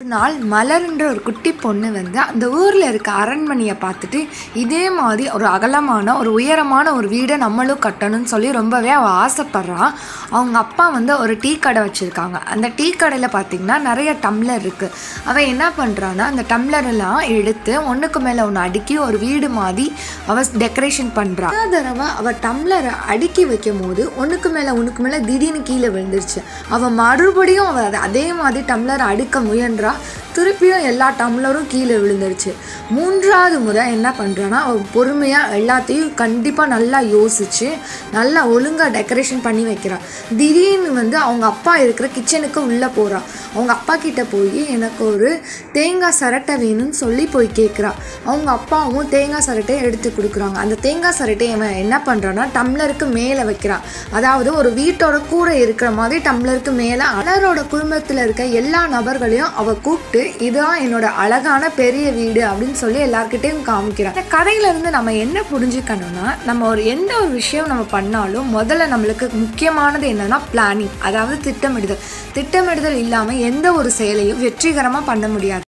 ஒரு நாள் மலர்ன்ற ஒரு குட்டி பொண்ணு வந்து அந்த ஊரில் இருக்க அரண்மனையை பார்த்துட்டு இதே மாதிரி ஒரு அகலமான ஒரு உயரமான ஒரு வீடை நம்மளும் கட்டணும்னு சொல்லி ரொம்பவே அவள் ஆசைப்பட்றா அவங்க அப்பா வந்து ஒரு டீ கடை வச்சுருக்காங்க அந்த டீ கடையில் பார்த்திங்கன்னா நிறைய டம்ளர் இருக்குது அவள் என்ன பண்ணுறான்னா அந்த டம்ளர் எல்லாம் எடுத்து ஒன்றுக்கு மேலே ஒன்று அடுக்கி ஒரு வீடு மாதிரி அவள் டெக்கரேஷன் பண்ணுறா ஒரு தடவை அவள் டம்ளரை அடுக்கி வைக்கும் போது ஒன்றுக்கு மேலே ஒன்றுக்கு மேலே திடீர்னு கீழே விழுந்துருச்சு அவள் மறுபடியும் அவள் அதை அதே மாதிரி டம்ளரை அடுக்க முயன்றா திருப்பியும் எல்லா டம்ளரும் கீழே விழுந்துருச்சு மூன்றாவது முறை என்ன பண்ணுறான்னா அவள் பொறுமையாக எல்லாத்தையும் கண்டிப்பாக நல்லா யோசிச்சு நல்லா ஒழுங்காக டெக்கரேஷன் பண்ணி வைக்கிறாள் திடீர்னு வந்து அவங்க அப்பா இருக்கிற கிச்சனுக்கு உள்ளே போகிறா அவங்க அப்பா கிட்ட போய் எனக்கு ஒரு தேங்காய் சரட்டை வேணும்னு சொல்லி போய் கேட்குறா அவங்க அப்பாவும் தேங்காய் சரட்டையை எடுத்து கொடுக்குறாங்க அந்த தேங்காய் சரட்டையை அவன் என்ன பண்ணுறான்னா டம்ளருக்கு மேலே வைக்கிறான் அதாவது ஒரு வீட்டோட கூரை இருக்கிற மாதிரி டம்ளருக்கு மேலே அலரோட குடும்பத்தில் இருக்க எல்லா நபர்களையும் அவ கூப்பிட்டு இதுதான் என்னோட அழகான பெரிய வீடு அப்படின்னு சொல்லி எல்லார்கிட்டையும் காமிக்கிறான் இந்த கதையில இருந்து நம்ம என்ன புரிஞ்சுக்கணும்னா நம்ம ஒரு எந்த ஒரு விஷயம் நம்ம பண்ணாலும் முதல்ல நம்மளுக்கு முக்கியமானது என்னன்னா பிளானிங் அதாவது திட்டமிடுதல் திட்டமிடுதல் இல்லாமல் எந்த ஒரு செயலையும் வெற்றிகரமாக பண்ண முடியாது